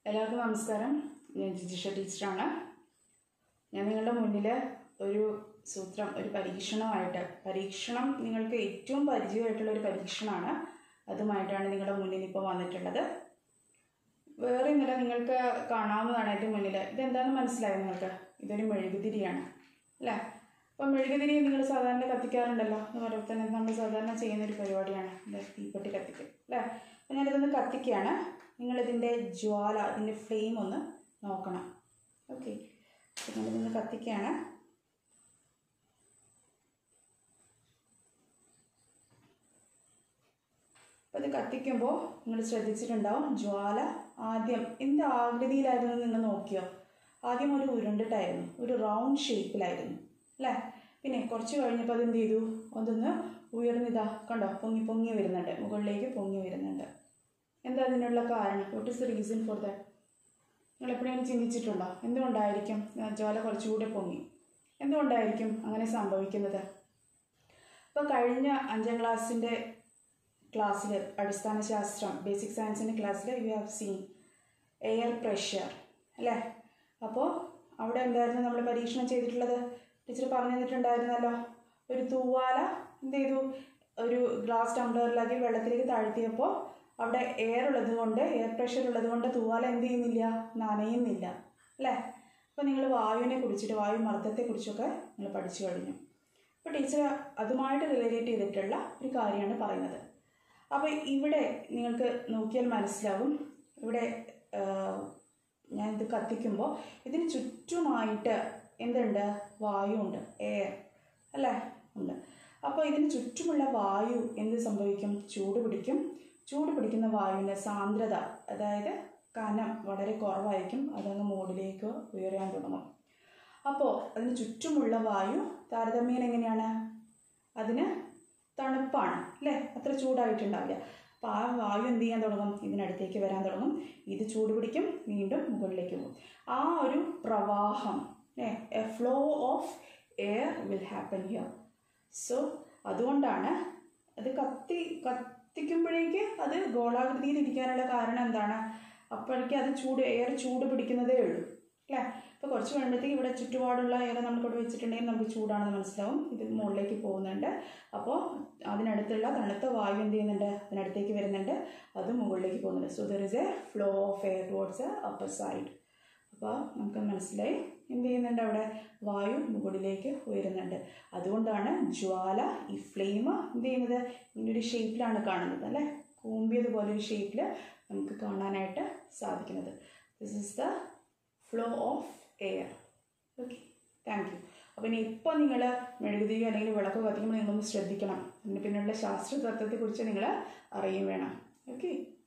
എല്ലാവർക്കും നമസ്കാരം ഞാൻ ജിജിഷ ടീച്ചറാണ് ഞാൻ നിങ്ങളുടെ മുന്നിൽ ഒരു സൂത്രം ഒരു പരീക്ഷണമായിട്ട് പരീക്ഷണം നിങ്ങൾക്ക് ഏറ്റവും പരിചയമായിട്ടുള്ള ഒരു പരീക്ഷണമാണ് അതുമായിട്ടാണ് നിങ്ങളുടെ മുന്നിൽ ഇപ്പോൾ വന്നിട്ടുള്ളത് വേറെ ഒന്നുമില്ല നിങ്ങൾക്ക് കാണാവുന്നതാണ് ഏറ്റവും മുന്നിൽ ഇതെന്താണെന്ന് മനസ്സിലായോ നിങ്ങൾക്ക് ഇതൊരു മെഴുകുതിരിയാണ് അല്ലേ അപ്പം മെഴുകുതിരി നിങ്ങൾ സാധാരണ കത്തിക്കാറുണ്ടല്ലോ അതുപോലെ തന്നെ നമ്മൾ സാധാരണ ചെയ്യുന്ന ഒരു പരിപാടിയാണ് ഇത് തീപ്പെട്ടി കത്തിക്കൽ അല്ലേ അപ്പം ഞാനിതൊന്ന് കത്തിക്കുകയാണ് നിങ്ങളിതിൻ്റെ ജ്വാല ഇതിൻ്റെ ഫ്ലെയിം ഒന്ന് നോക്കണം ഓക്കെ അപ്പം നമ്മളിതൊന്ന് കത്തിക്കുകയാണ് അപ്പോൾ ഇത് കത്തിക്കുമ്പോൾ നിങ്ങൾ ശ്രദ്ധിച്ചിട്ടുണ്ടാവും ജ്വാല ആദ്യം എന്ത് ആകൃതിയിലായിരുന്നു നിങ്ങൾ നോക്കിയോ ആദ്യം ഒരു ഉരുണ്ടിട്ടായിരുന്നു ഒരു റൗണ്ട് ഷേപ്പിലായിരുന്നു അല്ലേ പിന്നെ കുറച്ച് കഴിഞ്ഞപ്പോൾ അത് എന്ത് ചെയ്തു അതൊന്ന് ഉയർന്നിതാ കണ്ടോ പൊങ്ങി പൊങ്ങി വരുന്നുണ്ട് മുകളിലേക്ക് പൊങ്ങി വരുന്നുണ്ട് എന്താ അതിനുള്ള കാരണം what is the reason for that നിങ്ങൾ എപ്പോഴെങ്കിലും ചിന്തിച്ചിട്ടുണ്ടോ എന്തുകൊണ്ടായിരിക്കും ആ ജ്വാല കുറച്ചുകൂടെ പൊങ്ങി എന്തുകൊണ്ടായിരിക്കും അങ്ങനെ സംഭവിക്കുന്നത് അപ്പോൾ കഴിഞ്ഞ അഞ്ചാം ക്ലാസ്സിൻ്റെ ക്ലാസ്സിൽ അടിസ്ഥാന ശാസ്ത്രം ബേസിക് സയൻസിൻ്റെ ക്ലാസ്സിൽ you have seen air pressure അല്ലേ അപ്പോൾ അവിടെ എന്തായിരുന്നു നമ്മൾ പരീക്ഷണം ചെയ്തിട്ടുള്ളത് ടീച്ചർ പറഞ്ഞു തന്നിട്ടുണ്ടായിരുന്നല്ലോ ഒരു തൂവാല എന്ത് ചെയ്തു ഒരു ഗ്ലാസ് ടംബ്ലറിലാക്കി വെള്ളത്തിലേക്ക് താഴ്ത്തിയപ്പോൾ അവിടെ എയർ ഉള്ളത് കൊണ്ട് എയർ പ്രഷർ ഉള്ളത് കൊണ്ട് തൂവാല എന്ത് ചെയ്യുന്നില്ല നനയുന്നില്ല അല്ലേ അപ്പോൾ നിങ്ങൾ വായുവിനെ കുറിച്ചിട്ട് വായു മർദ്ദത്തെക്കുറിച്ചൊക്കെ നിങ്ങൾ പഠിച്ചു കഴിഞ്ഞു അപ്പോൾ ടീച്ചർ അതുമായിട്ട് റിലേറ്റ് ചെയ്തിട്ടുള്ള ഒരു കാര്യമാണ് പറയുന്നത് അപ്പോൾ ഇവിടെ നിങ്ങൾക്ക് നോക്കിയാൽ മനസ്സിലാവും ഇവിടെ ഞാൻ ഇത് കത്തിക്കുമ്പോൾ ഇതിന് ചുറ്റുമായിട്ട് എന്തുണ്ട് വായു ഉണ്ട് എയർ അല്ലേ ഉണ്ട് അപ്പോൾ ഇതിന് ചുറ്റുമുള്ള വായു എന്ത് സംഭവിക്കും ചൂട് പിടിക്കും ചൂട് പിടിക്കുന്ന വായുവിൻ്റെ സാന്ദ്രത അതായത് കനം വളരെ കുറവായിരിക്കും അതങ്ങ് മുകളിലേക്ക് ഉയരാൻ തുടങ്ങും അപ്പോൾ അതിന് ചുറ്റുമുള്ള വായു താരതമ്യേന എങ്ങനെയാണ് അതിന് തണുപ്പാണ് അല്ലേ അത്ര ചൂടായിട്ടുണ്ടാവില്ല അപ്പോൾ ആ വായു എന്ത് ചെയ്യാൻ തുടങ്ങും ഇതിനടുത്തേക്ക് വരാൻ തുടങ്ങും ഇത് ചൂട് പിടിക്കും വീണ്ടും മുകളിലേക്ക് പോകും ആ ഒരു പ്രവാഹം ഏ a flow of air will happen here so അതുകൊണ്ടാണ് അത് കത്തി കത്തിക്കുമ്പോഴേക്ക് അത് ഗോളാകൃതിയിൽ ഇരിക്കാനുള്ള കാരണം എന്താണ് അപ്പോഴേക്ക് അത് ചൂട് എയർ ചൂട് പിടിക്കുന്നതേ ഉള്ളൂ അല്ലേ ഇപ്പോൾ കുറച്ച് കഴിയുമ്പോഴത്തേക്ക് ഇവിടെ ചുറ്റുപാടുള്ള എയർ നമ്മൾക്കിവിടെ വെച്ചിട്ടുണ്ടെങ്കിൽ നമുക്ക് ചൂടാണെന്ന് മനസ്സിലാവും ഇത് മുകളിലേക്ക് പോകുന്നുണ്ട് അപ്പോൾ അതിനടുത്തുള്ള തണുത്ത വായു എന്ത് ചെയ്യുന്നുണ്ട് അതിനടുത്തേക്ക് വരുന്നുണ്ട് അത് മുകളിലേക്ക് പോകുന്നുണ്ട് so there is a flow of air towards a upper side അപ്പോൾ നമുക്ക് മനസ്സിലായി എന്ത് ചെയ്യുന്നുണ്ട് അവിടെ വായു മുകളിലേക്ക് ഉയരുന്നുണ്ട് അതുകൊണ്ടാണ് ജ്വാല ഈ ഫ്ലെയിം എന്ത് ചെയ്യുന്നത് ഇങ്ങനെ ഒരു ഷേപ്പിലാണ് കാണുന്നത് അല്ലേ കൂമ്പിയതുപോലെ ഒരു ഷേപ്പിൽ നമുക്ക് കാണാനായിട്ട് സാധിക്കുന്നത് this is the flow of air okay thank you അപ്പോൾ ഇനി ഇപ്പോൾ നിങ്ങൾ മെഴുകുതിരി അല്ലെങ്കിൽ വിളക്ക് കത്തിക്കുമ്പോൾ നിങ്ങളൊന്ന് ശ്രദ്ധിക്കണം അതിന് പിന്നിലുള്ള ശാസ്ത്ര തത്വത്തെക്കുറിച്ച് നിങ്ങൾ അറിയും വേണം ഓക്കെ